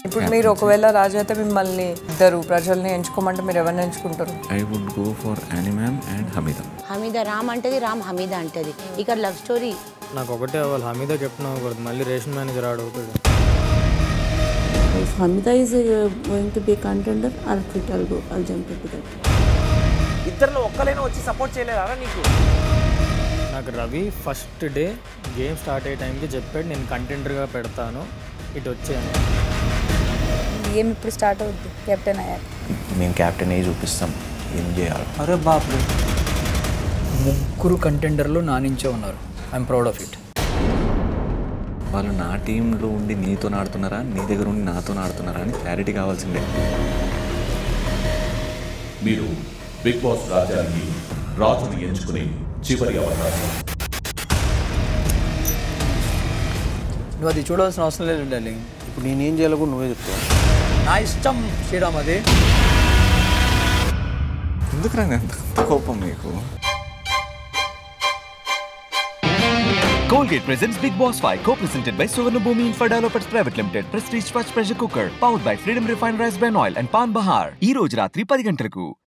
ఇప్పుడు మీరు ఒకవేళ రాజు అయితే మిమ్మల్ని ఇద్దరు ప్రజల్ని ఎంచుకోమంటే మీరు ఎవరిని ఎంచుకుంటారు I would go for Annie ma'am and Hamida Hamida Ram అంటది రామ్ హమీద అంటది ఇక్కడ లవ్ స్టోరీ నాకు ఒకటే అవ్వాలి హమీద కెప్టెన్ అవ్వకూడదు మళ్ళీ రేషన్ మేనేజర్ ఆడవుతాడు If Hamida is uh, going to be a contender, I'll quit. I'll go. I'll jump into that. ఇద్దరిలో ఒక్కలైనా వచ్చి సపోర్ట్ చేయలేదా నీకు నాకు Ravi first day game start అయ్యే టైంకి చెప్పాడు నేను కంటెంటర్గా పెడతాను ఇటు వచ్చాను గేమ్ ఇప్పుడు స్టార్ట్ అవుద్ది కెప్టెన్ అయ్యాక మేము క్యాప్టెన్ అయ్యి చూపిస్తాం ఏం చేయాలి అరే బాపులు ముగ్గురు కంటెండర్లు నా నుంచే ఉన్నారు ఐఎమ్ ప్రౌడ్ ఆఫ్ ఇట్ వాళ్ళు నా టీంలో ఉండి నీతో ఆడుతున్నారా నీ దగ్గర ఉండి నాతో ఆడుతున్నారా అని క్లారిటీ కావాల్సిందే మీరు బిగ్ బాస్ రాజ్యానికి రాజుని ఎంచుకునే చివరి అవకాశం నువ్వు అది చూడాల్సిన అవసరం లేదు డార్లింగ్ ఇప్పుడు నేనేం చేయాలో కూడా నువ్వే చెప్తావు నా ఇష్టం శ్రీరామ్ అది ఎందుకు రండి అంత కోపం మీకు Colgate presents Big Boss 5, co-presented by Suvarna Bhumi Infra Developers Private Limited, Prestige Fast Pressure Cooker, powered by Freedom Refined Rice Bran Oil and Pan Bahar. ఈ రోజు రాత్రి పది గంటలకు